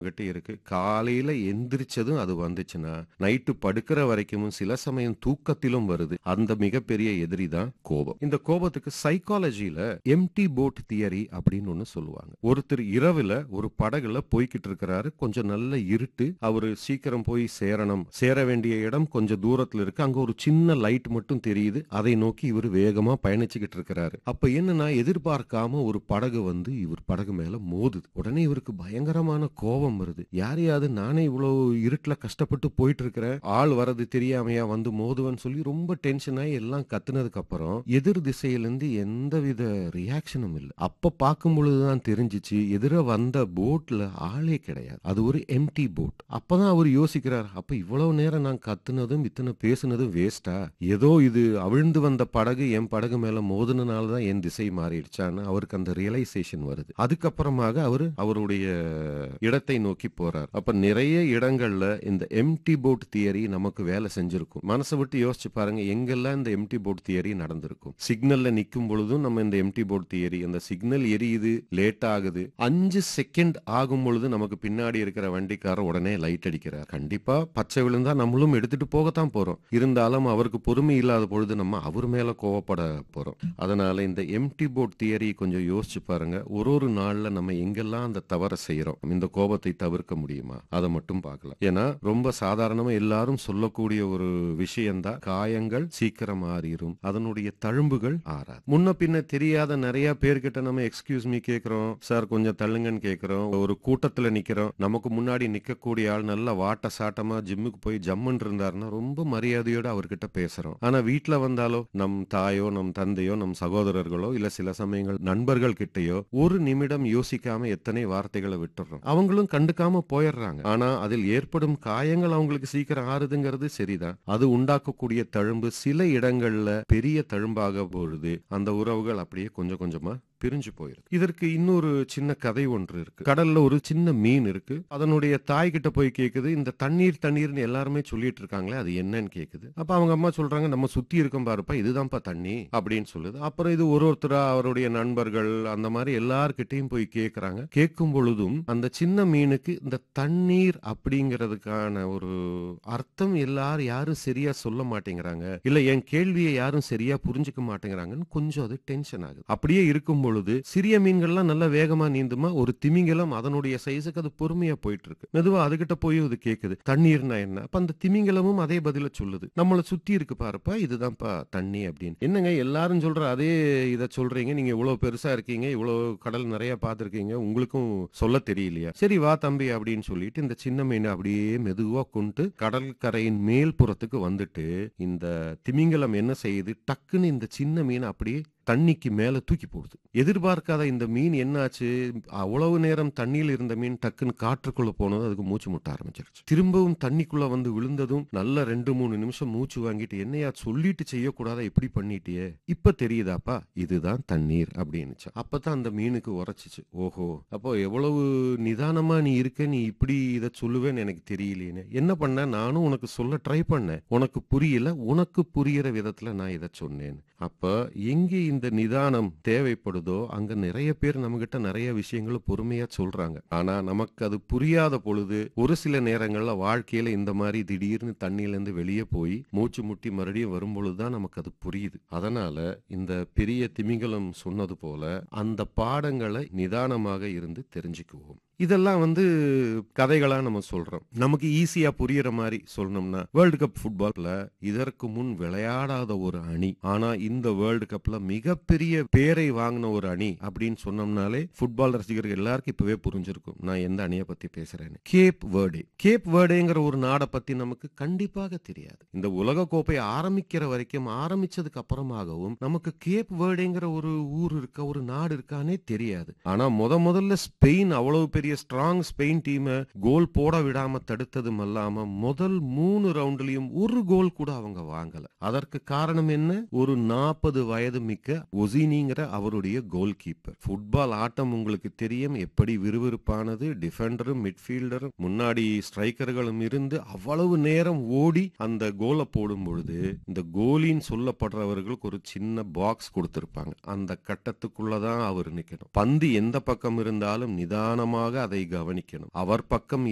கிட்ட இருக்கு காலையில எந்திரிச்சதும் அது வந்துச்சுன்னா நைட்டு படுக்கிற வரைக்கும் சில சமயம் தூக்கத்திலும் வருது அந்த மிகப்பெரிய எதிரி தான் கோபம் இந்த கோபத்துக்கு சைக்காலஜில எம்டி போட் தியரி அப்படின்னு ஒண்ணு சொல்லுவாங்க ஒருத்தர் இரவுல ஒரு படகுல போய்கிட்டு இருக்கிறாரு கொஞ்சம் நல்ல இருட்டு அவரு சீக்கிரம் போய் சேரணும் சேர வேண்டிய இடம் கொஞ்சம் தூரத்துல இருக்கு அங்க ஒரு சின்ன லைட் மட்டும் தெரியுது அதை நோக்கி இவர் வேகமா பயணிச்சுக்கிட்டு இருக்கிறாரு அப்ப என்னன்னா எதிர்பார்க்காம ஒரு படகு வந்து இவர் படகு மேல மோதுது உடனே இவருக்கு பயங்கரமான கோபம் வருது யாரையாவது நானே இவ்வளவு இருட்டுல கஷ்டப்பட்டு போயிட்டு இருக்கிறேன் ஆள் வரது தெரியாமையா வந்து மோதுவன்னு சொல்லி ரொம்ப டென்ஷன் ஆகி எல்லாம் கத்துனதுக்கு அப்புறம் எதிர் திசையிலிருந்து எந்தவித ரியாக்ஷனும் இல்லை அப்ப பார்க்கும் பொழுதுதான் தெரிஞ்சிச்சு எதிர வந்த போட்ல ஆளே கிடையாது அது ஒரு எம்டி போட் அப்பதான் அவர் யோசிக்கிறார் அப்ப இவ்வளவு நேரம் நான் கத்துனதும் இத்தனை பேசுனதும் வேஸ்டா ஏதோ இது அவிழ்ந்து வந்த படகு என் படகு மேல மோதுனனால தான் என் திசை மாறிடுச்சான்னு அவருக்கு அந்த ரியலைசேஷன் வருது அதுக்கப்புறமாக அவர் அவருடைய இடத்தை நோக்கி போறார் அப்ப நிறைய இடங்கள்ல இந்த எம்டி போட் தியரி நமக்கு வேலை செஞ்சிருக்கும் மனசை விட்டு யோசிச்சு பாருங்க எங்கெல்லாம் இந்த எம்டி போட் தியரி நடந்திருக்கும் சிக்னல்ல நிக்கும் பொழுதும் நம்ம இந்த எம்டி போட் தியரி அந்த சிக்னல் எரியுது லேட் ஆகுது அஞ்சு செகண்ட் ஆகும் பொழுது நமக்கு பின்னாடி இருக்கிற வண்டிக்காரர் உடனே லைட் அடிக்கிறார் கண்டிப்பா பச்சை விழுந்தா நம்மளும் எடுத்துட்டு போகத்தான் போறோம் இருந்தாலும் அவருக்கு பொறுமை இல்லாத பொழுது நம்ம அவர் மேல கோவப்பட போறோம் அதனால இந்த எம்டி போட் தியரி கொஞ்சம் யோசிச்சு பாருங்க ஒரு ஒரு நாள்ல நம்ம எங்கெல்லாம் அந்த தவறை செய்யறோம் இந்த கோபத்தை தவிர்க்க முடியுமா அதை மட்டும் பார்க்கலாம் ஏன்னா ரொம்ப சாதாரணமா எல்லாரும் சொல்லக்கூடிய ஒரு விஷயம்தான் காயங்கள் சீக்கிரம் ஆறிரும் அதனுடைய தழும்புகள் ஆறாது முன்ன பின்ன தெரியாத நிறைய பேர்கிட்ட நம்ம எக்ஸ்கியூஸ் மீ கேக்குறோம் சார் கொஞ்சம் தள்ளுங்கன்னு கேக்குறோம் ஒரு கூட்டத்துல நிக்கிறோம் நமக்கு முன்னாடி நிக்கக்கூடிய ஆள் நல்ல வாட்ட சாட்டமா ஜிம்முக்கு போய் ஜம்முன்னு இருந்தாருன்னா ரொம்ப மரியாதையோட அவர்கிட்ட பேசுறோம் ஆனா வீட்ல வந்தாலோ நம் தாயோ நம் தந்தையோ நம் சகோதரர்களோ இல்ல சில சமயங்கள் நண்பர்கள் கிட்டயோ ஒரு நிமிடம் யோசிக்காம எத்தனை வார்த்தைகளை விட்டுறோம் அவங்களும் கண்டுக்காம போயிடுறாங்க ஆனா அதில் ஏற்படும் காயங்கள் அவங்களுக்கு சீக்கிரம் ஆறுதுங்கிறது சரிதான் அது உண்டாக்கக்கூடிய தழும்பு சில இடங்கள்ல பெரிய தழும்பாக பொழுது அந்த உறவுகள் அப்படியே கொஞ்சம் கொஞ்சமா பிரிஞ்சு போயிருக்கு இதற்கு இன்னொரு சின்ன கதை ஒன்று இருக்கு கடல்ல ஒரு சின்ன மீன் இருக்கு அதனுடைய தாய் கிட்ட போய் கேக்குது இந்த தண்ணீர் தண்ணீர்னு எல்லாருமே சொல்லிட்டு இருக்காங்களே அது என்னன்னு கேக்குது அப்ப அவங்க அம்மா சொல்றாங்க நம்ம சுத்தி இருக்கோம் பாருப்பா இதுதான்ப்பா தண்ணி அப்படின்னு சொல்லுது அப்புறம் இது ஒரு ஒருத்தரா அவருடைய நண்பர்கள் அந்த மாதிரி எல்லார்கிட்டையும் போய் கேக்குறாங்க கேட்கும் பொழுதும் அந்த சின்ன மீனுக்கு இந்த தண்ணீர் அப்படிங்கிறதுக்கான ஒரு அர்த்தம் எல்லாரும் யாரும் சரியா சொல்ல மாட்டேங்கிறாங்க இல்ல என் கேள்வியை யாரும் சரியா புரிஞ்சுக்க மாட்டேங்கிறாங்கன்னு கொஞ்சம் அது டென்ஷன் ஆகுது அப்படியே இருக்கும் பொழுது சிறிய மீன்கள்லாம் நல்லா வேகமா நீந்துமா ஒரு திமிங்கலம் அதனுடைய சைஸுக்கு அது பொறுமையா போயிட்டு இருக்கு மெதுவா அதுகிட்ட போய் அது கேக்குது தண்ணீர்னா என்ன அப்ப அந்த திமிங்கலமும் அதே பதில சொல்லுது நம்மள சுத்தி இருக்கு பாருப்பா இதுதான்ப்பா தண்ணி அப்படின்னு என்னங்க எல்லாரும் சொல்ற அதே இத சொல்றீங்க நீங்க இவ்வளவு பெருசா இருக்கீங்க இவ்வளவு கடல் நிறைய பார்த்திருக்கீங்க உங்களுக்கும் சொல்ல தெரியலையா சரி வா தம்பி அப்படின்னு சொல்லிட்டு இந்த சின்ன மீனை அப்படியே மெதுவா கொண்டு கடற்கரையின் மேல் புறத்துக்கு வந்துட்டு இந்த திமிங்கலம் என்ன செய்யுது டக்குன்னு இந்த சின்ன மீனை அப்படியே தண்ணிக்கு மேல தூக்கி போடுது எதிர்பார்க்காத இந்த மீன் என்னாச்சு அவ்வளவு நேரம் தண்ணியில் இருந்த மீன் டக்குன்னு காற்றுக்குள்ள போனது அதுக்கு மூச்சு முட்ட ஆரம்பிச்சிருச்சு திரும்பவும் தண்ணிக்குள்ள வந்து விழுந்ததும் நல்ல ரெண்டு மூணு நிமிஷம் மூச்சு வாங்கிட்டு என்னையா சொல்லிட்டு செய்யக்கூடாதா இப்படி பண்ணிட்டியே இப்ப தெரியுதாப்பா இதுதான் தண்ணீர் அப்படின்னுச்சு அப்பதான் அந்த மீனுக்கு உரைச்சிச்சு ஓஹோ அப்போ எவ்வளவு நிதானமா நீ இருக்க நீ இப்படி இதை சொல்லுவேன்னு எனக்கு தெரியலையேன்னு என்ன பண்ண நானும் உனக்கு சொல்ல ட்ரை பண்ணேன் உனக்கு புரியல உனக்கு புரியிற விதத்துல நான் இதை சொன்னேன் அப்ப எங்கே இந்த நிதானம் தேவைப்படுதோ அங்க நிறைய பேர் நம்மகிட்ட நிறைய விஷயங்களை பொறுமையா சொல்றாங்க ஆனா நமக்கு அது புரியாத பொழுது ஒரு சில நேரங்கள்ல வாழ்க்கையில இந்த மாதிரி திடீர்னு தண்ணியில இருந்து வெளியே போய் மூச்சு முட்டி மறுபடியும் வரும் பொழுதுதான் நமக்கு அது புரியுது அதனால இந்த பெரிய திமிங்கலம் சொன்னது போல அந்த பாடங்களை நிதானமாக இருந்து தெரிஞ்சுக்குவோம் இதெல்லாம் வந்து கதைகளா நம்ம சொல்றோம் நமக்கு ஈஸியா புரியுற மாதிரி சொல்லணும்னா வேர்ல்டு கப் ஃபுட்பால்ல இதற்கு முன் விளையாடாத ஒரு அணி ஆனா இந்த வேர்ல்டு கப்ல மிகப்பெரிய பேரை வாங்கின ஒரு அணி அப்படின்னு சொன்னோம்னாலே ஃபுட்பால் ரசிகர்கள் எல்லாருக்கும் இப்பவே புரிஞ்சிருக்கும் நான் எந்த அணியை பத்தி பேசுறேன்னு கேப் வேர்டே கேப் வேர்டேங்கிற ஒரு நாடை பத்தி நமக்கு கண்டிப்பாக தெரியாது இந்த உலக கோப்பை ஆரம்பிக்கிற வரைக்கும் ஆரம்பிச்சதுக்கு அப்புறமாகவும் நமக்கு கேப் வேர்டேங்கிற ஒரு ஊர் இருக்க ஒரு நாடு இருக்கானே தெரியாது ஆனா முத முதல்ல ஸ்பெயின் அவ்வளவு பெரிய ஸ்ட்ராங் ஸ்பெயின் டீமை கோல் போட விடாம தடுத்ததும் அல்லாம முதல் மூணு ரவுண்ட்லயும் ஒரு கோல் கூட அவங்க வாங்கல அதற்கு காரணம் என்ன ஒரு நாற்பது வயது மிக்க ஒசினிங்கிற அவருடைய கோல் கீப்பர் ஃபுட்பால் ஆட்டம் உங்களுக்கு தெரியும் எப்படி விறுவிறுப்பானது டிஃபெண்டரும் மிட்ஃபீல்டரும் முன்னாடி ஸ்ட்ரைக்கர்களும் இருந்து அவ்வளவு நேரம் ஓடி அந்த கோலை போடும் பொழுது இந்த கோலின்னு சொல்லப்படுறவர்களுக்கு ஒரு சின்ன பாக்ஸ் கொடுத்திருப்பாங்க அந்த கட்டத்துக்குள்ளதான் அவர் நிக்கணும் பந்து எந்த பக்கம் இருந்தாலும் நிதானமாக அதை கவனிக்கணும் அவர் பக்கம்